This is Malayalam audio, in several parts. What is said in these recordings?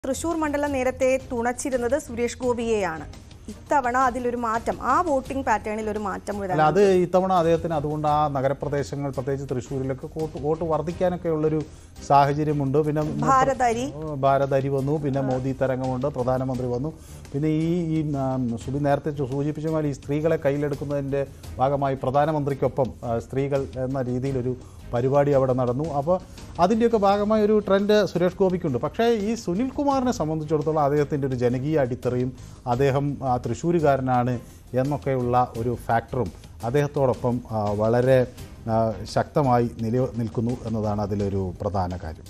തൃശൂർ മണ്ഡലം നേരത്തെ തുണച്ചിരുന്നത് സുരേഷ് ഗോപിയെയാണ് ഇത്തവണ അതിലൊരു മാറ്റം ആ വോട്ടിംഗ് പാറ്റേണിൽ ഒരു മാറ്റം വരാൻ അല്ല അത് ഇത്തവണ അദ്ദേഹത്തിന് അതുകൊണ്ട് ആ നഗരപ്രദേശങ്ങൾ പ്രത്യേകിച്ച് തൃശ്ശൂരിലൊക്കെ വോട്ട് വോട്ട് വർദ്ധിക്കാനൊക്കെ ഉള്ളൊരു സാഹചര്യമുണ്ട് പിന്നെ ഭാരതരി ഭാരത് അരി വന്നു പിന്നെ മോദി തരംഗമുണ്ട് പ്രധാനമന്ത്രി വന്നു പിന്നെ ഈ ഈ ഉം, സുബി നേരത്തെ ചു- സൂചിപ്പിച്ച പോലെ ഈ സ്ത്രീകളെ കയ്യിലെടുക്കുന്നതിൻ്റെ ഭാഗമായി പ്രധാനമന്ത്രിക്കൊപ്പം ആ, സ്ത്രീകൾ എന്ന രീതിയിലൊരു പരിപാടി അവിടെ നടന്നു അപ്പോൾ അതിൻ്റെയൊക്കെ ഭാഗമായ ഒരു ട്രെൻഡ് സുരേഷ് ഗോപിക്കുണ്ട് പക്ഷേ ഈ സുനിൽ കുമാറിനെ സംബന്ധിച്ചിടത്തോളം അദ്ദേഹത്തിൻ്റെ ഒരു ജനകീയ അടിത്തറയും അദ്ദേഹം ആ, തൃശ്ശൂരുകാരനാണ് എന്നൊക്കെയുള്ള ഒരു ഫാക്ടറും അദ്ദേഹത്തോടൊപ്പം ആ, വളരെ ആ, ശക്തമായി നില നിൽക്കുന്നു എന്നതാണ് അതിലൊരു പ്രധാന കാര്യം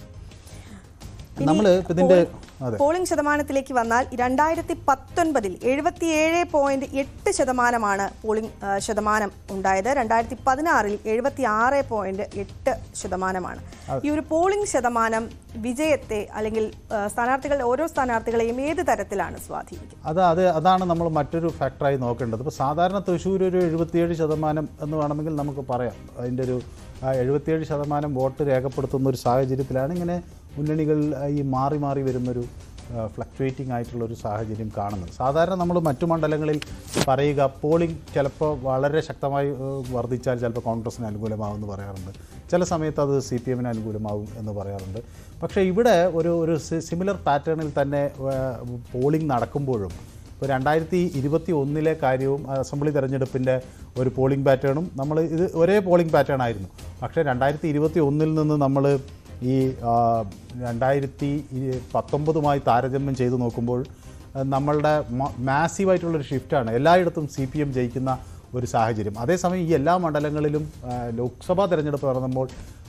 നമ്മൾ ഇതിൻ്റെ അതെ പോളിംഗ് ശതമാനത്തിലേക്ക് വന്നാൽ രണ്ടായിരത്തി പത്തൊൻപതിൽ എഴുപത്തിയേഴ് പോയിന്റ് എട്ട് ശതമാനമാണ് പോളിംഗ് ആ, ശതമാനം ഉണ്ടായത് രണ്ടായിരത്തി പതിനാറിൽ എഴുപത്തി ആറ് പോയിന്റ് എട്ട് ശതമാനമാണ് ഈ ഒരു പോളിംഗ് ശതമാനം വിജയത്തെ അല്ലെങ്കിൽ ആ, സ്ഥാനാർത്ഥികളുടെ ഓരോ സ്ഥാനാർത്ഥികളെയും ഏത് തരത്തിലാണ് സ്വാധീനിക്കുന്നത് അത് അത് അതാണ് നമ്മൾ മറ്റൊരു ഫാക്ടറായി നോക്കേണ്ടത് ഇപ്പോൾ സാധാരണ തൃശ്ശൂർ ഒരു എഴുപത്തിയേഴ് ശതമാനം എന്ന് വേണമെങ്കിൽ നമുക്ക് പറയാം അതിൻ്റെ ഒരു ആ, എഴുപത്തിയേഴ് ശതമാനം വോട്ട് രേഖപ്പെടുത്തുന്ന ഒരു സാഹചര്യത്തിലാണ് ഇങ്ങനെ മുന്നണികൾ ആ, ഈ മാറി മാറി വരുന്നൊരു ഫ്ലക്ച്വേറ്റിംഗ് ആയിട്ടുള്ള ഒരു സാഹചര്യം കാണുന്നത് സാധാരണ നമ്മൾ മറ്റു മണ്ഡലങ്ങളിൽ പറയുക പോളിംഗ് ചിലപ്പോൾ വളരെ ശക്തമായി ഏഹ്, വർദ്ധിച്ചാൽ ചിലപ്പോൾ കോൺഗ്രസിന് അനുകൂലമാകുമെന്ന് പറയാറുണ്ട് ചില സമയത്ത് അത് സി പി എമ്മിന് അനുകൂലമാകും എന്ന് പറയാറുണ്ട് പക്ഷേ ഇവിടെ ഒരു ഒരു സിമിലർ പാറ്റേണിൽ തന്നെ ഏഹ്, പോളിംഗ് നടക്കുമ്പോഴും ഇപ്പോൾ രണ്ടായിരത്തി ഇരുപത്തി ഒന്നിലെ കാര്യവും അസംബ്ലി തെരഞ്ഞെടുപ്പിൻ്റെ ഒരു പോളിംഗ് പാറ്റേണും നമ്മൾ ഇത് ഒരേ പോളിംഗ് പാറ്റേൺ ആയിരുന്നു പക്ഷേ രണ്ടായിരത്തി ഇരുപത്തി ഒന്നിൽ നിന്ന് നമ്മൾ ഈ ആ, രണ്ടായിരത്തി ഇ- പത്തൊമ്പതുമായി താരതമ്യം ചെയ്ത് നോക്കുമ്പോൾ ആ, നമ്മളുടെ മാസീവായിട്ടുള്ളൊരു ഷിഫ്റ്റാണ് എല്ലായിടത്തും സി പി എം ജയിക്കുന്ന ഒരു സാഹചര്യം അതേസമയം ഈ എല്ലാ മണ്ഡലങ്ങളിലും ആ, ലോക്സഭാ തെരഞ്ഞെടുപ്പ് നടന്നപ്പോൾ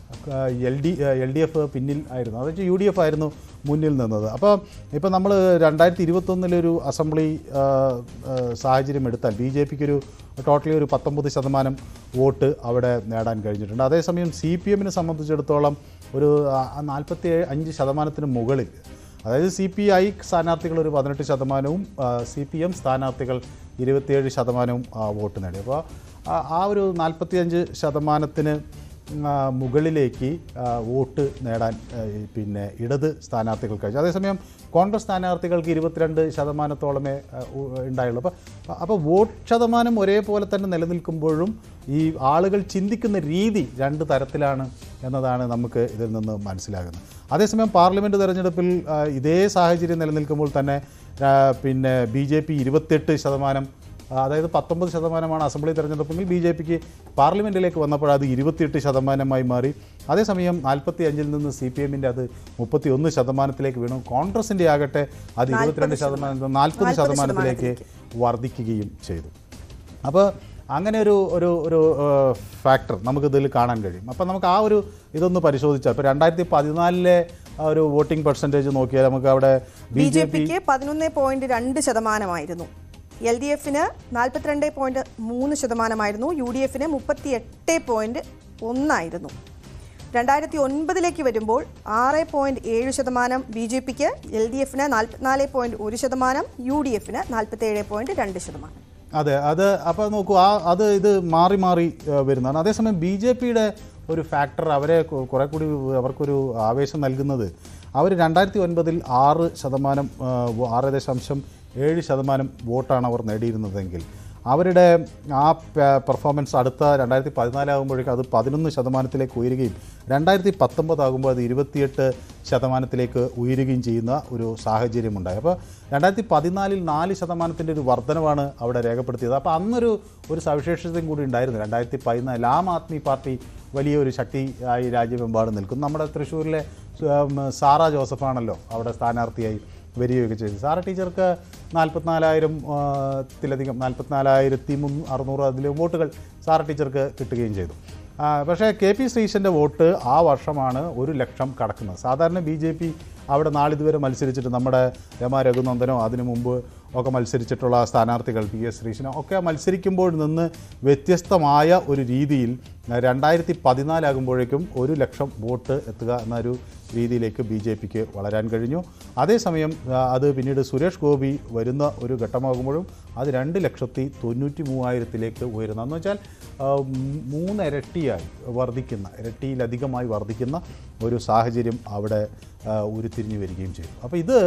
L D L D F പിന്നിൽ ആയിരുന്നു അത് വെച്ചാൽ യു ഡി എഫ് ആയിരുന്നു മുന്നിൽ നിന്നത് അപ്പോൾ ഇപ്പോൾ നമ്മൾ രണ്ടായിരത്തി ഇരുപത്തൊന്നിലൊരു അസംബ്ലി ആ, ആ, സാഹചര്യം എടുത്താൽ ബി ജെ പിക്ക് ഒരു ടോട്ടലി ഒരു പത്തൊമ്പത് ശതമാനം വോട്ട് അവിടെ നേടാൻ കഴിഞ്ഞിട്ടുണ്ട് അതേസമയം സി പി എമ്മിനെ സംബന്ധിച്ചിടത്തോളം ഒരു നാൽപ്പത്തി അഞ്ച് ശതമാനത്തിന് മുകളിൽ അതായത് സി പി ഐ സ്ഥാനാർത്ഥികൾ ഒരു പതിനെട്ട് ശതമാനവും സി പി എം സ്ഥാനാർത്ഥികൾ ഇരുപത്തിയേഴ് ശതമാനവും ആ, വോട്ട് നേടി അപ്പോൾ ആ- ആ ഒരു നാൽപ്പത്തിയഞ്ച് ശതമാനത്തിന് ആ, മുകളിലേക്ക് ആ, വോട്ട് നേടാൻ ആ, ഈ പിന്നെ ഇടത് സ്ഥാനാർത്ഥികൾ കഴിഞ്ഞു അതേസമയം കോൺഗ്രസ് സ്ഥാനാർത്ഥികൾക്ക് ഇരുപത്തിരണ്ട് ശതമാനത്തോളമേ ആ, ഉ- ഉണ്ടായുള്ളൂ അപ്പോൾ അപ്പോൾ വോട്ട് ശതമാനം ഒരേപോലെ തന്നെ നിലനിൽക്കുമ്പോഴും ഈ ആളുകൾ ചിന്തിക്കുന്ന രീതി രണ്ട് തരത്തിലാണ് എന്നതാണ് നമുക്ക് ഇതിൽ നിന്ന് മനസ്സിലാകുന്നത് അതേസമയം പാർലമെൻറ്റ് തെരഞ്ഞെടുപ്പിൽ ആ, ഇതേ സാഹചര്യം നിലനിൽക്കുമ്പോൾ തന്നെ ആ, പിന്നെ ബി ജെ പി ഇരുപത്തെട്ട് ശതമാനം ആ, അതായത് പത്തൊമ്പത് ശതമാനമാണ് അസംബ്ലി തെരഞ്ഞെടുപ്പെങ്കിൽ ബി ജെ പിക്ക് പാർലമെൻറ്റിലേക്ക് വന്നപ്പോൾ അത് ഇരുപത്തിയെട്ട് ശതമാനമായി മാറി അതേസമയം നാൽപ്പത്തി അഞ്ചിൽ നിന്ന് സി പി എമ്മിൻ്റെ അത് മുപ്പത്തി ഒന്ന് ശതമാനത്തിലേക്ക് വീണു കോൺഗ്രസിൻ്റെ ആകട്ടെ അത് ഇരുപത്തിരണ്ട് ശതമാനം നാൽപ്പത് ശതമാനത്തിലേക്ക് വർദ്ധിക്കുകയും ചെയ്തു അപ്പോൾ അങ്ങനെ ഒരു ഒരു ഒരു ഫാക്ടർ നമുക്ക് ഇതിൽ കാണാൻ കഴിയും അപ്പോൾ നമുക്ക് ആ ഒരു ഇതൊന്ന് പരിശോധിച്ചാൽ ഇപ്പോൾ രണ്ടായിരത്തി പതിനാലിലെ ആ ഒരു വോട്ടിംഗ് പെർസെൻറ്റേജ് നോക്കിയാൽ നമുക്ക് അവിടെ ബി ജെ പിക്ക് പതിനൊന്ന് പോയിന്റ് രണ്ട് ശതമാനമായിരുന്നു എൽ ഡി എഫിന് നാൽപ്പത്തിരണ്ട് പോയിന്റ് മൂന്ന് ശതമാനമായിരുന്നു യു ഡി എഫിന് മുപ്പത്തി എട്ട് പോയിന്റ് ഒന്നായിരുന്നു രണ്ടായിരത്തി ഒൻപതിലേക്ക് വരുമ്പോൾ ആറ് പോയിന്റ് ഏഴ് ശതമാനം ബി ജെ പിക്ക് എൽ ഡി എഫിന് നാൽപ്പത്തിനാല് പോയിന്റ് ഒരു ശതമാനം യു ഡി എഫിന് നാൽപ്പത്തേഴ് പോയിന്റ് രണ്ട് ശതമാനം അതെ അത് അപ്പോൾ നോക്കൂ ആ അത് ഇത് മാറി മാറി ആ, വരുന്നതാണ് അതേസമയം ബി ജെ പിയുടെ ഒരു ഫാക്ടർ അവരെ കു- കുറെ കൂടി അവർക്കൊരു ആവേശം നൽകുന്നത് അവർ രണ്ടായിരത്തി ഒൻപതിൽ ആറ് ശതമാനം ആ, വോ- ആറ് ദശാംശം ഏഴ് ശതമാനം വോട്ടാണ് അവർ നേടിയിരുന്നതെങ്കിൽ അവരുടെ ആ പ- പെർഫോമൻസ് അടുത്ത രണ്ടായിരത്തി പതിനാലാകുമ്പോഴേക്കും അത് പതിനൊന്ന് ശതമാനത്തിലേക്ക് ഉയരുകയും രണ്ടായിരത്തി പത്തൊമ്പതാകുമ്പോൾ അത് ഇരുപത്തിയെട്ട് ശതമാനത്തിലേക്ക് ഉയരുകയും ചെയ്യുന്ന ഒരു സാഹചര്യമുണ്ടായി അപ്പോൾ രണ്ടായിരത്തി പതിനാലിൽ നാല് ശതമാനത്തിൻ്റെ ഒരു വർധനവാണ് അവിടെ രേഖപ്പെടുത്തിയത് അപ്പോൾ അന്നൊരു ഒരു സവിശേഷതയും കൂടി ഉണ്ടായിരുന്നു രണ്ടായിരത്തി പതിനാലിൽ ആം ആദ്മി പാർട്ടി വലിയ ഒരു ശക്തി ആയി രാജ്യമെമ്പാടും നിൽക്കുന്നു നമ്മുടെ തൃശ്ശൂരിലെ ഉം, സാറ ജോസഫാണല്ലോ അവിടെ സ്ഥാനാർത്ഥിയായി വരികയൊക്കെ ചെയ്തു സാറ ടീച്ചർക്ക് നാൽപ്പത്തിനാലായിരം ത്തിലധികം നാൽപ്പത്തിനാലായിരത്തി മുന്ന് അറുന്നൂറ് അതിലും വോട്ടുകൾ സാറ ടീച്ചർക്ക് കിട്ടുകയും ചെയ്തു ആ, പക്ഷേ കെ പി ശ്രീശൻ്റെ വോട്ട് ആ വർഷമാണ് ഒരു ലക്ഷം കടക്കുന്നത് സാധാരണ ബി ജെ പി അവിടെ നാളിതുവരെ മത്സരിച്ചിട്ട് നമ്മുടെ രമ രഘുനന്ദനോ അതിനു മുമ്പ് ഒക്കെ മത്സരിച്ചിട്ടുള്ള സ്ഥാനാർത്ഥികൾ പി എസ് ശ്രീശനോ ഒക്കെ മത്സരിക്കുമ്പോൾ നിന്ന് വ്യത്യസ്തമായ ഒരു രീതിയിൽ രണ്ടായിരത്തി പതിനാലാകുമ്പോഴേക്കും ഒരു ലക്ഷം വോട്ട് എത്തുക എന്നൊരു രീതിയിലേക്ക് ബി ജെ പിക്ക് വളരാൻ കഴിഞ്ഞു അതേസമയം ആ, അത് പിന്നീട് സുരേഷ് ഗോപി വരുന്ന ഒരു ഘട്ടമാകുമ്പോഴും അത് രണ്ട് ലക്ഷത്തി തൊണ്ണൂറ്റി മൂവായിരത്തിലേക്ക് ഉയരുന്നു എന്ന് വെച്ചാൽ ആ, മൂ- മൂന്നിരട്ടിയായി വർദ്ധിക്കുന്ന ഇരട്ടിയിലധികമായി വർദ്ധിക്കുന്ന ഒരു സാഹചര്യം അവിടെ ആ, ഉരുത്തിരിഞ്ഞു വരികയും ചെയ്തു അപ്പോൾ ഇത്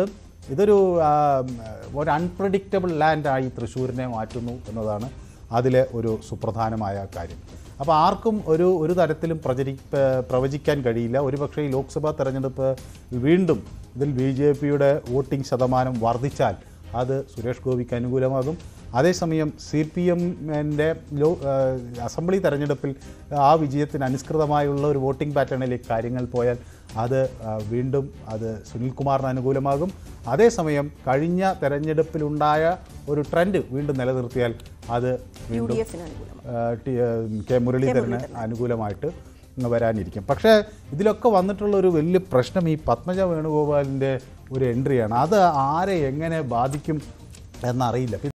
ഇതൊരു ആ, ഒരു അൺപ്രഡിക്റ്റബിൾ ലാൻഡായി തൃശ്ശൂരിനെ മാറ്റുന്നു എന്നതാണ് അതിലെ ഒരു സുപ്രധാനമായ കാര്യം അപ്പോൾ ആർക്കും ഒരു ഒരു തരത്തിലും പ്രചരി പ- പ്രവചിക്കാൻ കഴിയില്ല ഒരുപക്ഷേ ഈ ലോക്സഭാ തെരഞ്ഞെടുപ്പ് വീണ്ടും ഇതിൽ ബി ജെ പിയുടെ വോട്ടിംഗ് ശതമാനം വർദ്ധിച്ചാൽ അത് സുരേഷ് ഗോപിക്ക് അനുകൂലമാകും അതേസമയം സി പി എമ്മിൻ്റെ ലോ ആ, അസംബ്ലി തെരഞ്ഞെടുപ്പിൽ ആ വിജയത്തിന് അനുസൃതമായുള്ള ഒരു വോട്ടിംഗ് പാറ്റേണിലേക്ക് കാര്യങ്ങൾ പോയാൽ അത് ആ, വീണ്ടും അത് സുനിൽകുമാറിന് അനുകൂലമാകും അതേസമയം കഴിഞ്ഞ തെരഞ്ഞെടുപ്പിലുണ്ടായ ഒരു ട്രെൻഡ് വീണ്ടും നിലനിർത്തിയാൽ അത് യു വീണ്ടും ഡി എഫിന് അനുകൂലമാണ് ആ, ടി- ആ, കെ മുരളീധരന് അനുകൂലമായിട്ട് വരാനിരിക്കും പക്ഷേ ഇതിലൊക്കെ വന്നിട്ടുള്ള ഒരു വലിയ പ്രശ്നം ഈ പത്മജ വേണുഗോപാലിൻ്റെ ഒരു എൻട്രിയാണ് അത് ആരെ എങ്ങനെ ബാധിക്കും എന്നറിയില്ല